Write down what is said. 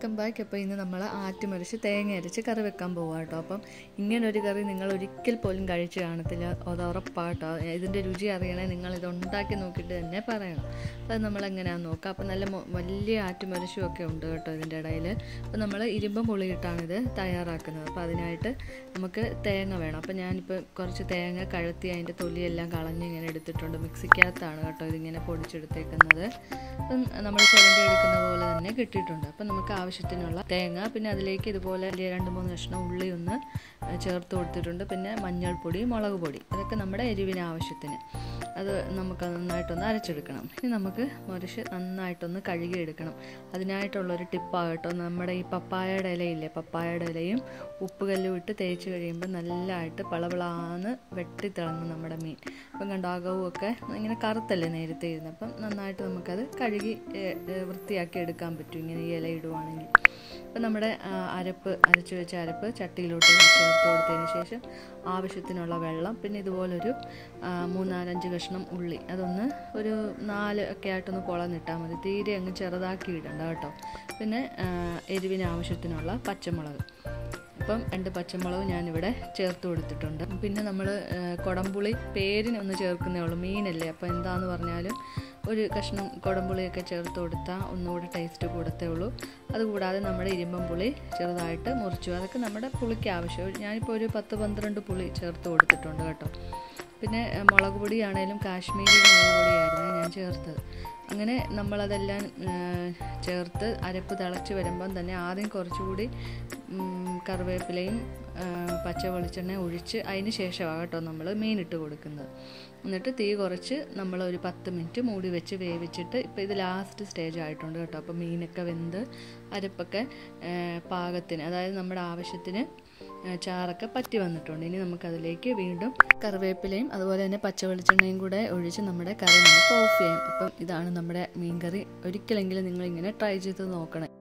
welcome back അപ്പോൾ ഇന്ന് നമ്മൾ ആറ്റുമരിച്ച് തേങ്ങ അരച്ച് കറി വെക്കാൻ പോവാം കേട്ടോ അപ്പം ഇങ്ങനൊരു കറി നിങ്ങൾ ഒരിക്കൽ പോലും കഴിച്ച് കാണത്തില്ല അത് ഉറപ്പാട്ടോ ഇതിൻ്റെ രുചി അറിയണേ നിങ്ങൾ ഇത് ഉണ്ടാക്കി നോക്കിയിട്ട് തന്നെ പറയണം അപ്പോൾ അത് നമ്മൾ എങ്ങനെയാണെന്ന് നോക്കാം അപ്പോൾ നല്ല മൊ- വലിയ ആറ്റുമരിച്ചും ഒക്കെ ഉണ്ട് കേട്ടോ ഇതിൻ്റെ ഇടയിൽ അപ്പോൾ നമ്മൾ ഇരുമ്പം പുളിയിട്ടാണ് ഇത് തയ്യാറാക്കുന്നത് അപ്പോൾ അതിനായിട്ട് നമുക്ക് തേങ്ങ വേണം അപ്പോൾ ഞാനിപ്പോൾ കുറച്ച് തേങ്ങ കഴുത്തി അതിൻ്റെ തൊലിയെല്ലാം കളഞ്ഞ് ഇങ്ങനെ എടുത്തിട്ടുണ്ട് മിക്സിക്കകത്താണ് കേട്ടോ ഇതിങ്ങനെ പൊടിച്ചെടുത്തേക്കുന്നത് അപ്പം നമ്മൾ ചിരണ്ടി എടുക്കുന്ന പോലെ തന്നെ കിട്ടിയിട്ടുണ്ട് അപ്പം നമുക്ക് ആവശ്യത്തിനുള്ള തേങ്ങ പിന്നെ അതിലേക്ക് ഇതുപോലെ വലിയ രണ്ട് മൂന്ന് കഷ്ണം ഉള്ളി ഒന്ന് ചേർത്ത് കൊടുത്തിട്ടുണ്ട് പിന്നെ മഞ്ഞൾപ്പൊടി മുളക് പൊടി അതൊക്കെ നമ്മുടെ എരിവിന് ആവശ്യത്തിന് അത് നമുക്ക് നന്നായിട്ടൊന്ന് അരച്ചെടുക്കണം ഇനി നമുക്ക് മുരശ് നന്നായിട്ടൊന്ന് കഴുകിയെടുക്കണം അതിനായിട്ടുള്ളൊരു ടിപ്പാകട്ടോ നമ്മുടെ ഈ പപ്പായയുടെ ഇലയില്ലേ പപ്പായയുടെ ഇലയും ഉപ്പുകല്ലും ഇട്ട് തേച്ച് കഴിയുമ്പോൾ നല്ലതായിട്ട് പളവിളാന്ന് വെട്ടിത്തിളങ്ങും നമ്മുടെ മീൻ അപ്പം കണ്ടോ അകവും ഒക്കെ ഇങ്ങനെ കറുത്തല്ലേ നേരത്തെ ഇരുന്ന് അപ്പം നന്നായിട്ട് നമുക്കത് കഴുകി ഏ, ഏ, വൃത്തിയാക്കി എടുക്കാൻ പറ്റും ഇങ്ങനെ ഈ ഇല ഇടുവാണെങ്കിൽ അപ്പം നമ്മുടെ ആ, അരപ്പ് അരച്ച് വെച്ച അരപ്പ് ചട്ടിയിലോട്ട് ചേർത്ത് കൊടുത്തതിന് ശേഷം ആവശ്യത്തിനുള്ള വെള്ളം പിന്നെ ഇതുപോലൊരു ആ, മൂന്നാലഞ്ച് കഷ്ണം ഉള്ളി അതൊന്ന് ഒരു നാല് ഒക്കെ ആയിട്ടൊന്ന് പൊളന്നിട്ടാൽ മതി തീരെ അങ്ങ് ചെറുതാക്കി ഇടണ്ട കേട്ടോ പിന്നെ ആ, എരിവിന് ആവശ്യത്തിനുള്ള പച്ചമുളക് അപ്പം രണ്ട് പച്ചമുളക് ഞാനിവിടെ ചേർത്ത് കൊടുത്തിട്ടുണ്ട് പിന്നെ നമ്മൾ കുടംപുളി പേരിന് ഒന്ന് ചേർക്കുന്നേ ഉള്ളൂ മീനല്ലേ അപ്പോൾ എന്താന്ന് പറഞ്ഞാലും ഒരു കഷ്ണം കുടംപുളിയൊക്കെ ചേർത്ത് കൊടുത്താൽ ഒന്നുകൂടി ടേസ്റ്റ് കൂടത്തേ ഉള്ളൂ അതുകൂടാതെ നമ്മുടെ ഇരുമ്പം പുളി ചെറുതായിട്ട് മുറിച്ചു അതൊക്കെ നമ്മുടെ പുളിക്ക് ആവശ്യം ഞാനിപ്പോൾ ഒരു പത്ത് പന്ത്രണ്ട് പുളി ചേർത്ത് കൊടുത്തിട്ടുണ്ട് കേട്ടോ പിന്നെ ഏഹ്, മുളക് പൊടിയാണേലും കാശ്മീരി മുളക് പൊടിയായിരുന്നു ഞാൻ ചേർത്തത് അങ്ങനെ നമ്മളതെല്ലാം ഏഹ്, ചേർത്ത് അരപ്പ് തിളച്ച് വരുമ്പം തന്നെ ആദ്യം കുറച്ചുകൂടി ഉം, കറിവേപ്പിലയും ഏഹ്, പച്ച വെളിച്ചെണ്ണ ഒഴിച്ച് അതിന് ശേഷമാണ് കേട്ടോ നമ്മൾ മീനിട്ട് കൊടുക്കുന്നത് എന്നിട്ട് തീ കുറച്ച് നമ്മൾ ഒരു പത്ത് മിനിറ്റ് മൂടി വെച്ച് വേവിച്ചിട്ട് ഇപ്പോൾ ഇത് ലാസ്റ്റ് സ്റ്റേജ് ആയിട്ടുണ്ട് കേട്ടോ അപ്പോൾ മീനൊക്കെ വെന്ത് അരപ്പൊക്കെ ഏഹ്, പാകത്തിന് അതായത് നമ്മുടെ ആവശ്യത്തിന് ഏഹ്, ചാറൊക്കെ പറ്റി വന്നിട്ടുണ്ട് ഇനി നമുക്കതിലേക്ക് വീണ്ടും കറിവേപ്പിലയും അതുപോലെ തന്നെ പച്ച വെളിച്ചെണ്ണയും കൂടെ ഒഴിച്ച് നമ്മുടെ കറി നമുക്ക് ഓഫ് ചെയ്യാം അപ്പം ഇതാണ് നമ്മുടെ മീൻ കറി ഒരിക്കലെങ്കിലും നിങ്ങൾ ഇങ്ങനെ ട്രൈ ചെയ്ത് നോക്കണം